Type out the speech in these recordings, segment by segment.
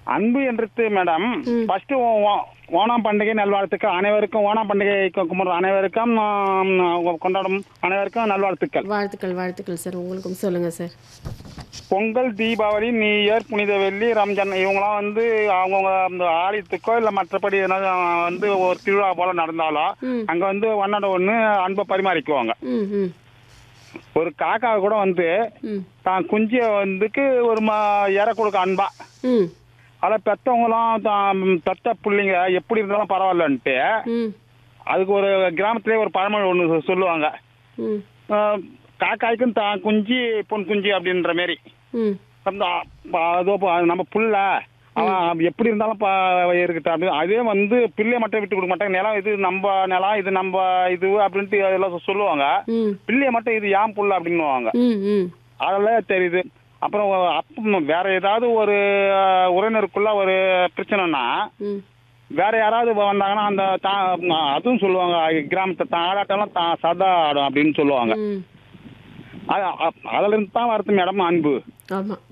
அன்பு என்றது madam first Onam பண்டிகை நல்வாழ்த்துக்கள் அனைவருக்கும் ஓணம் பண்டிகை கும்பிடுற அனைவருக்கும் ஆம், கொண்டாடும் அனைவருக்கும் நல்வாழ்த்துக்கள் வாழ்த்துக்கள் வாழ்த்துக்கள் சார் உங்களுக்கும் சொல்லுங்க sir Pongal Deepavali new year புனித வெள்ளி ரம்ஜான் இவங்களாம் வந்து அவங்கவுங்க அந்த ஆலயத்துக்கோ இல்லை மற்றபடி எதனா வந்து ஒரு திருவிழா போல நடந்தாலும் ம். அங்கே வந்து ஒன்னோட ஒன்று அன்பை பரிமாறிக்குவாங்க ம் ம் ஒரு காக்கா கூட வந்து ம் தான் குஞ்சிய வந்துக்கு ஒரு ம இற கொடுக்க அன்பா ம் அதில் பெற்றவங்களாம் தான் பெத்த பிள்ளைங்க எப்படி இருந்தாலும் பரவாயில்லன்ட்டு ம் அதுக்கு ஒரு கிராமத்திலே ஒரு பழமொழி ஒன்று சொல்லுவாங்க ம் அஹ், காக்காய்க்கும் தான் குஞ்சு பொன் குஞ்சு அப்படின்ற மாரி ம் அந்த அ- அதோ ப- நம்ம புள்ள அவன் எப்படி இருந்தாலும் ப- இருக்கட்டும் அப்படி அதே வந்து பிள்ளைய மட்டும் விட்டு கொடுக்க மாட்டாங்க நிலம் இது நம்ம நிலம் இது நம்ம இது அப்படின்ட்டு அதெல்லாம் சொ- சொல்லுவாங்க ம் பிள்ளைய மட்டும் இது ஏன் புள்ள அப்படின்னுவாங்க ம் ம் அதெல்லாம் தெரியுது அப்புறம் அப்ப வேற ஏதாவது ஒரு அஹ், உறவினருக்குள்ள ஒரு பிரச்சனைனா ம் வேற யாராவது வந்தாங்கன்னா அந்த தா அதுவும் சொல்லுவாங்க கிராமத்தை தாளாட்டம்லாம் தா சதா ஆடும் அப்படின்னு சொல்லுவாங்க ம் அது அ- அதுல இருந்து தான் வருது மேடம் அன்பு ஆமாம்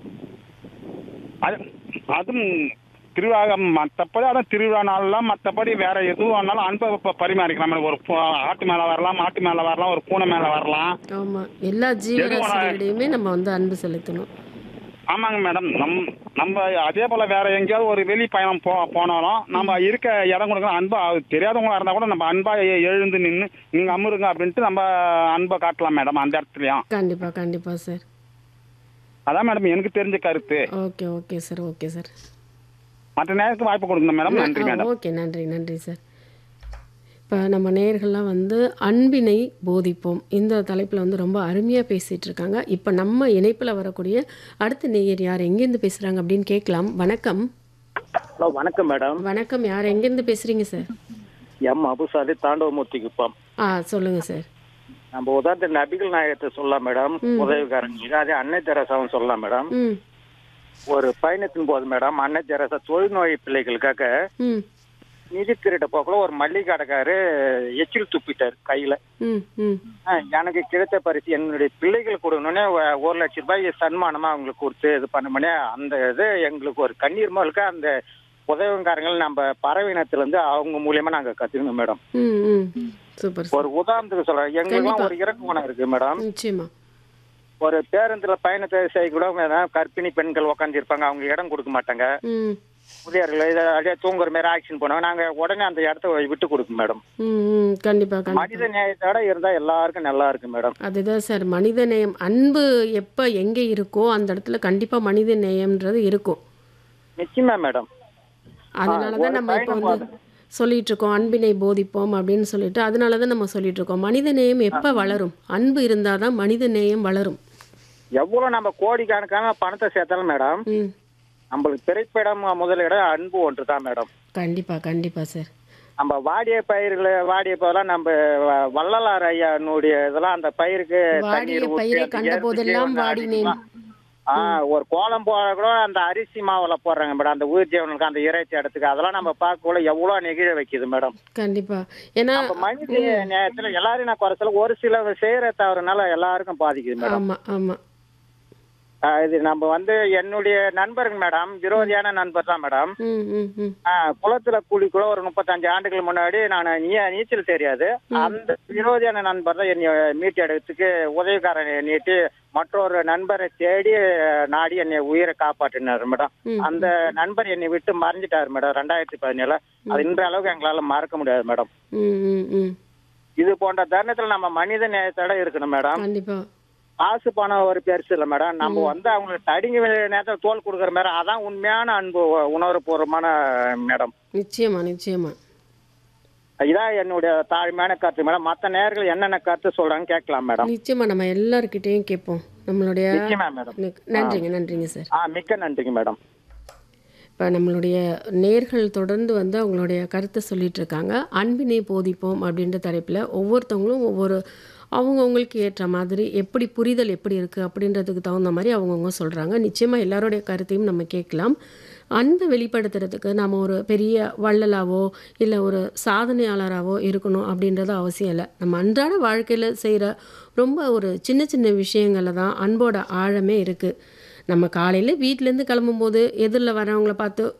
அது அதுவும் திருவிழா மற்றபடி அதான் திருவிழா நாள்லாம் மற்றபடி வேற எதுவும் ஆனாலும் அன்பை ப- பரிமாறிக்கலாம் மேடம் ஒரு பூ- ஆட்டு மேலே வரலாம் மாட்டு மேலே வரலாம் ஒரு பூனை மேலே வரலாம் ஆமாம் எல்லா ஜீவராசிகளிடையுமே நம்ம வந்து அன்பு செலுத்தணும் ஆமாங்க மேடம் நம் நம்ம அதே போல வேற எங்கேயாவது ஒரு வெளி பயணம் போ போனாலும் நம்ம இருக்க இடம் கொடுக்கலாம் அன்பா அது தெரியாதவங்களா இருந்தா கூட நம்ம அன்பா எ- எழுந்து நின்று இங்க அமருங்க அப்படின்ட்டு நம்ம அன்பை காட்டலாம் மேடம் அந்த இடத்துலயும் கண்டிப்பாக கண்டிப்பாக சார் அதான் மேடம் எனக்கு தெரிஞ்ச கருத்து okay okay sir okay sir மற்ற நேரத்துக்கு வாய்ப்பு கொடுங்க மேடம் நன்றி மேடம் ஓகே நன்றி நன்றி சார் இப்போ நம்ம நேயர்கள்லாம் வந்து அன்பினை போதிப்போம் இந்த தலைப்பில் வந்து ரொம்ப அருமையாக பேசிகிட்டு இருக்காங்க இப்போ நம்ம இணைப்பில் வரக்கூடிய அடுத்த நேயர் யார் எங்கேருந்து பேசுகிறாங்க அப்படின்னு கேட்கலாம் வணக்கம் ஹலோ வணக்கம் மேடம் வணக்கம் யார் எங்கேருந்து பேசுகிறீங்க சார் எம் அபுசாலி தாண்டவமூர்த்தி குப்பம் ஆ சொல்லுங்கள் சார் நம்ம உதாரணத்துக்கு நபிகள் நாயகத்தை சொல்லலாம் மேடம் உதவிக்காரங்க அதே அன்னை தெரசாவும் சொல்லலாம் மேடம் ம் ஒரு பயணத்தின் போது மேடம் அன்னை தெரசா தொழுநோய் பிள்ளைகளுக்காக ம் நிதி திருட போக்குல ஒரு மல்லிகை கடைக்காரு எச்சில் துப்பிட்டார் கையில ம் ம் ஆ, எனக்கு கிடைத்த பரிசு என்னுடைய பிள்ளைகள் கொடுக்கணுன்னே ஒ- ஒரு லட்சம் ரூபாய் சன்மானமா அவங்களுக்கு கொடுத்து இது பண்ணமுனே அந்த இது எங்களுக்கு ஒரு கண்ணீர் மல்க அந்த உதவிக்காரங்கள் நம்ம பறவையினத்துல இருந்து அவங்க மூலியமா நாங்க கத்துக்கணும் மேடம் ம் ம் சூப்பர் சார் ஒரு உதாரணத்துக்கு சொல்றேன் எங்களுக்குலாம் ஒரு இறக்கு குணம் இருக்கு மேடம் நிச்சயமா ஒரு பேருந்துல பயணத்தை செய்ய கூட ஏதாவது கர்ப்பிணி பெண்கள் உட்காந்துருப்பாங்க அவங்க இடம் கொடுக்க மாட்டாங்க ம் முதியோர்கள் இதை அப்படியே தூங்குற மாதிரி ஆக்ஷன் பண்ணுவாங்க நாங்க உடனே அந்த இடத்த விட்டு கொடுக்கும் மேடம் ம் ம் கண்டிப்பாக கண்டிப்பாக மனித நியாயத்தோட இருந்தா எல்லாருக்கும் நல்லா இருக்கு மேடம் அதுதான் சார் மனித நேயம் அன்பு எப்போ எங்கே இருக்கோ அந்த இடத்துல கண்டிப்பாக மனித நேயம்ன்றது இருக்கும் நிச்சயமா மேடம் அதனால தான் ஒரு நம்ம இப்போ பயணம் வந்து சொல்லிட்டு இருக்கோம் அன்பினை போதிப்போம் அப்படின்னு சொல்லிட்டு அதனால தான் நம்ம சொல்லிட்டு இருக்கோம் மனித நேயம் எப்போ வளரும் அன்பு இருந்தால் தான் மனித நேயம் வளரும் எவ்வளவு நம்ம கோடிக்கணக்கான பணத்தை சேர்த்தாலும் மேடம் ம் நம்மளுக்கு திரைப்படம் முதலிடம் அன்பு ஒன்று தான் மேடம் கண்டிப்பாக கண்டிப்பாக சார் நம்ம வாடிய பயிர்கள் வாடிய பயிரெல்லாம் நம்ம வ- வள்ளலார் ஐயானுடைய இதெல்லாம் அந்த பயிருக்கு வாடிய தண்ணீர் ஊத்தி பயிரை அது கண்ட ஏற்புக்கு போதெல்லாம் வந்து வாடினேன். அடிக்கலாம். ஆ ஒரு கோலம் போட கூட அந்த அரிசி மாவுல போடுறாங்க மேடம் அந்த உயிர் ஜீவனுக்கு அந்த இறைச்சி இடத்துக்கு அதெல்லாம் நம்ம பார்க்கக்குள்ள எவ்வளவு நெகிழ வைக்குது மேடம் கண்டிப்பாக ஏன்னா அப்ப மனித நேரத்துல எல்லாரும் நான் குறைச்சல ஒரு சில செய்யற தவறுனால எல்லாருக்கும் பாதிக்குது மேடம் ஆமாம் ஆமாம் ஆ, இது நம்ம வந்து என்னுடைய நண்பர்கள் மேடம் விரோதியான நண்பர் தான் மேடம் ம் ம் ம் ஆ, குளத்துல குளிக்குள்ள ஒரு முப்பத்தஞ்சு ஆண்டுகள் முன்னாடி நான் நீ- நீச்சல் தெரியாது அந்த விரோதியான நண்பர் தான் என்னை மீட்டு எடுக்கிறதுக்கு உதவிக்காரனை நீட்டி மற்றொரு நண்பரை தேடி நாடி என்னை உயிரை காப்பாற்றினார் மேடம் ம். அந்த நண்பர் என்னை விட்டு மறைஞ்சிட்டாரு மேடம் ரெண்டாயிரத்தி பதினேழுல அது இன்ற அளவுக்கு எங்களால மறக்க முடியாது மேடம் ம் ம் ம் இது போன்ற தருணத்துல நம்ம மனித நேயத்தோட இருக்கணும் மேடம் கண்டிப்பாக காசு பணம் ஒரு பெருசு இல்லை மேடம் நம்ம வந்து அவங்களுக்கு தடிங்க நேரத்தில் தோல் கொடுக்குற மாதிரி அதான் உண்மையான அன்பு உணர்வுபூர்வமான மேடம் நிச்சயமா நிச்சயமா இதான் என்னுடைய தாழ்மையான கருத்து மேடம் மற்ற நேர்கள் என்னென்ன கருத்து சொல்றாங்க கேட்கலாம் மேடம் நிச்சயமா நம்ம எல்லார்கிட்டயும் கேட்போம் நம்மளுடைய நிச்சயமா மேடம் நி- நன்றிங்க நன்றிங்க சார் ஆ மிக்க நன்றிங்க மேடம் இப்போ நம்மளுடைய நேர்கள் தொடர்ந்து வந்து அவங்களுடைய கருத்தை சொல்லிட்டு இருக்காங்க அன்பினை போதிப்போம் அப்படின்ற தலைப்பில் ஒவ்வொருத்தவங்களும் ஒவ்வொரு அவங்கவுங்களுக்கு ஏற்ற மாதிரி எப்படி புரிதல் எப்படி இருக்குது அப்படின்றதுக்கு தகுந்த மாதிரி அவங்கவுங்க சொல்கிறாங்க நிச்சயமாக எல்லாருடைய கருத்தையும் நம்ம கேட்கலாம் அன்பை வெளிப்படுத்துறதுக்கு நம்ம ஒரு பெரிய வள்ளலாவோ இல்லை ஒரு சாதனையாளராகவோ இருக்கணும் அப்படின்றது அவசியம் இல்லை நம்ம அன்றாட வாழ்க்கையில் செய்கிற ரொம்ப ஒரு சின்ன சின்ன விஷயங்களில் தான் அன்போட ஆழமே இருக்குது நம்ம காலையில் வீட்டிலேருந்து கிளம்பும்போது எதிரில் வரவங்கள பார்த்து